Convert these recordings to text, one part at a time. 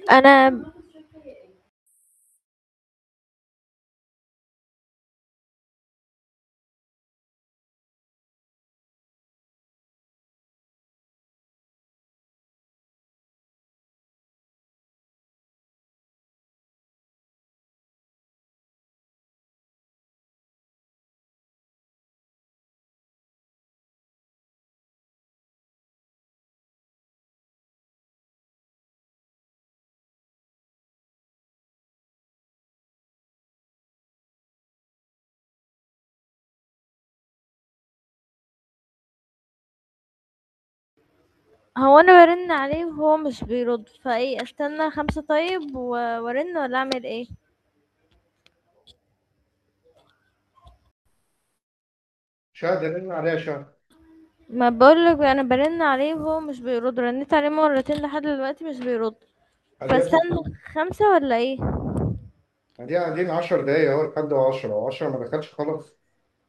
انا هو انا برن عليه وهو مش بيرد فايه استنى خمسة طيب و- وارن ولا اعمل ايه شهد رن عليها شهد ما بقولك انا برن عليه وهو مش بيرد رنيت عليه مرتين لحد دلوقتي مش بيرد عليها فاستنى خمسة ولا ايه دي قاعدين 10 دقايق اهو لحد 10 و10 ما دخلش خلاص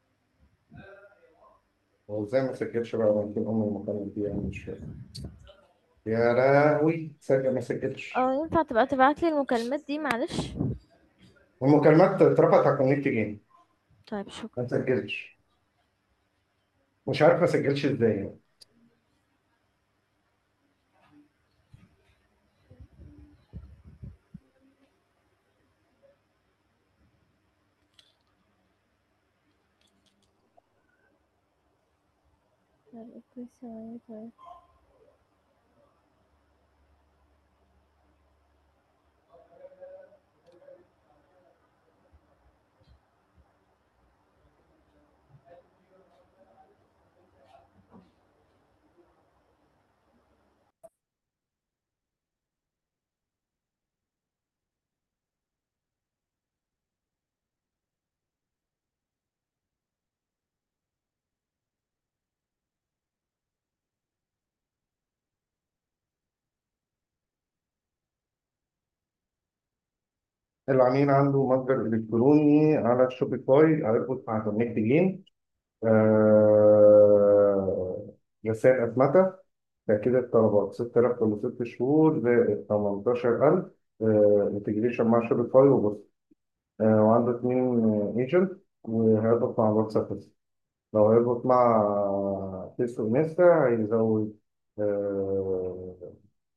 هو ازاي ما سجلش بقى ممكن ام المكالمة دي يعني مش فاهم يا لهوي سجل ما سجلش اه ينفع تبقى تبعتلي المكالمات دي معلش المكالمات اترفعت على الكونكت جيم طيب شكرا ما سجلش مش عارف ما سجلش ازاي يعني طيب اوكي ثواني طيب العميل عنده متجر الكتروني على الشوبيفاي هيربط مع كونكت جيم آه... رسائل أتمتة تأكيد الطلبات 6000 كل ست شهور زائد 18000 انتجريشن مع شوبيفاي وبص آه، وعنده اتنين ايجنت وهيربط مع الواتساب بس لو هيربط مع فيس وانستا هيزود آه،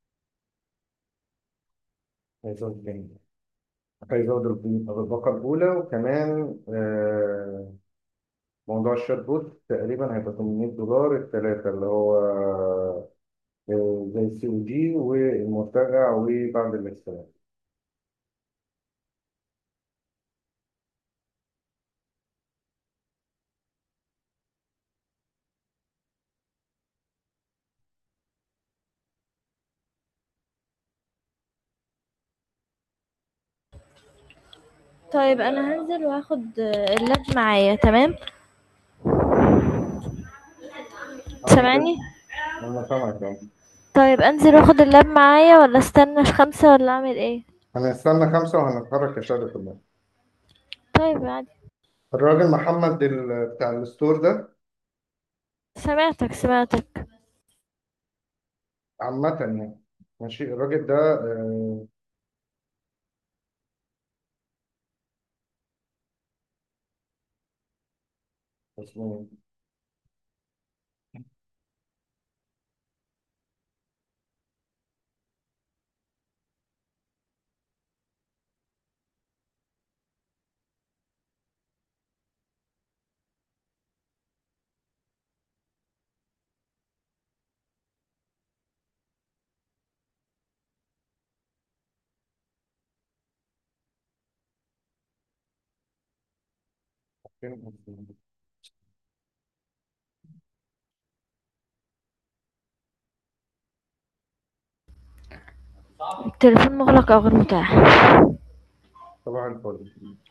هيزود تاني هيزود الب- الباقة الأولى وكمان آه، موضوع الشات بوت تقريبا هيبقى 800 دولار التلاتة اللي هو آه، زي السي او جي والمرتجع وبعد الاستلام طيب انا هنزل واخد اللاب معايا تمام سامعني أنا سامعك يعني طيب انزل واخد اللاب معايا ولا استنى في خمسة ولا اعمل ايه هنستنى خمسة وهنتحرك يا شهادة الله طيب عادي الراجل محمد ال- بتاع الستور ده سمعتك سمعتك عامة يعني ماشي الراجل ده آه، اسمه فين؟ التليفون مغلق او غير متاح صباح الفل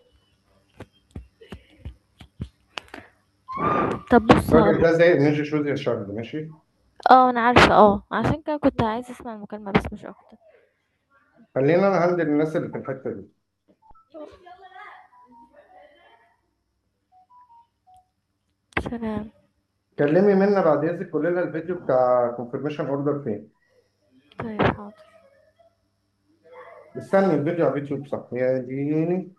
طب بص الراجل هقولك. ده زي نينجا شوزي الشهر ماشي اه انا عارفه اه عشان كده كنت عايزه اسمع المكالمه بس مش اكتر خلينا انا هندل الناس اللي في الحتة دي سلام كلمي منا بعد اذنك قولي لها الفيديو بتاع كونفirmation اوردر فين طيب حاضر استنى الفيديو على اليوتيوب صح يا ديني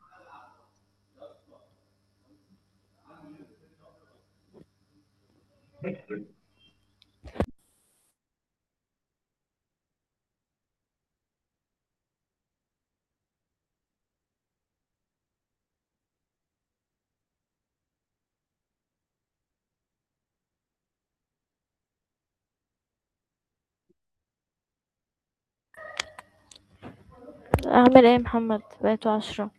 اعمل ايه يا محمد بقيتوا عشرة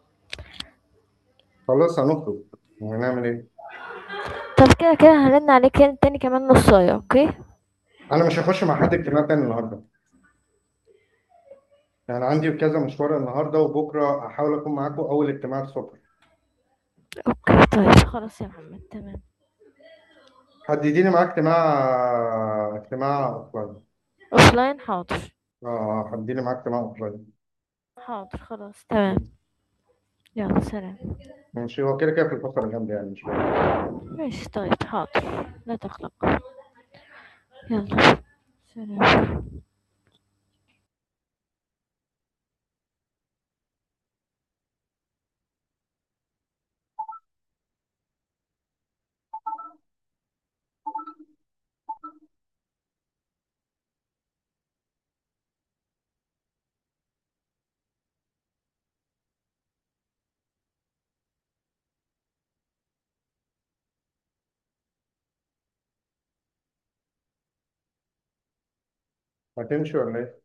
خلاص هنخرج هنعمل ايه طب كده كده هرن عليك يعني تاني كمان نصاية اوكي انا مش هخش مع حد اجتماع تاني النهارده يعني عندي كذا مشوار النهارده وبكره احاول اكون معاكم اول اجتماع الصبح اوكي طيب خلاص يا محمد تمام حدديني معاك اجتماع اجتماع اوفلاين اوفلاين حاضر اه حدديني معاك اجتماع اوفلاين حاضر خلاص تمام يلا سلام ماشي هو كده كده في الفتره الجامده يعني مش بعيد ماشي طيب حاضر لا تقلق يلا سلام هتمشي ولا ايه؟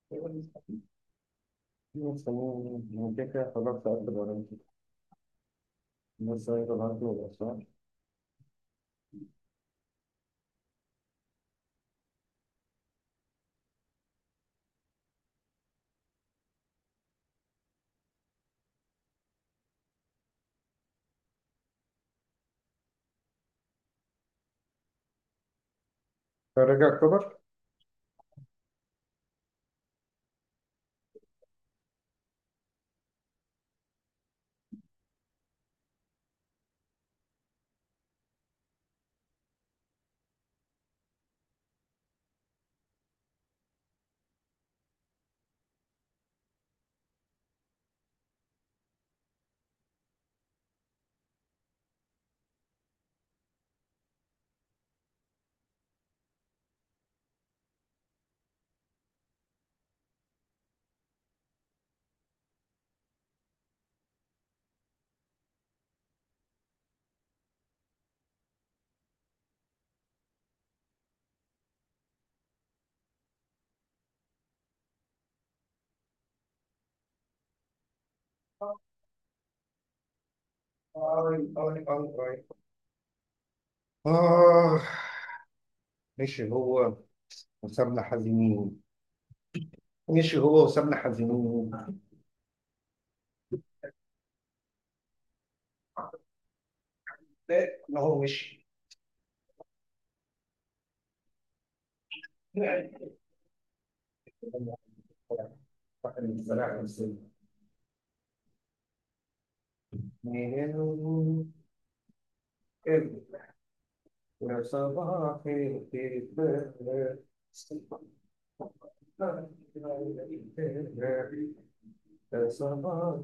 مستنيين من كده كده خلاص هقفل ولا انت الناس هيفضل عنده ولا صح؟ راجع اكتوبر آي آي آي آي آه مشي هو وسابنا حزينين مشي هو وسابنا حزينين لا ما هو مشي واحد من الزراعة نفسية يا صباح الخير يا صباح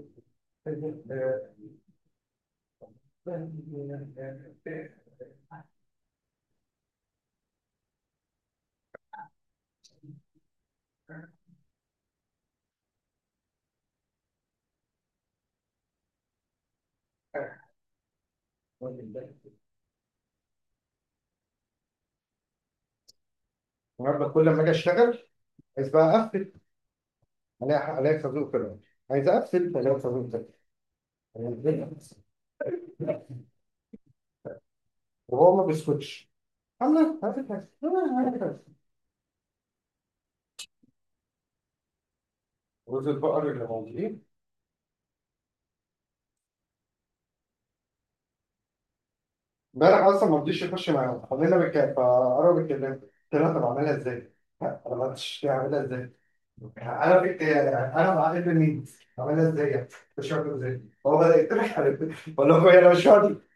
الخير النهارده كل ما اجي اشتغل عايز بقى اقفل الاقي الاقي خازوق كده عايز اقفل الاقي خازوق كده وهو ما بيسكتش عامله على فكره على فكرة. رز البقر اللي موجودين امبارح اصلا ما رضيش يخش معاهم خلينا بالكلام فقرب الكلام قلت له طب اعملها ازاي؟ لا، انا ما قلتش اعملها ازاي؟ انا في انا بعمل مين؟ اعملها ازاي يعني؟ مش فاهم ازاي؟ هو بدأ يقترح على بقول له اخويا انا مش فاضي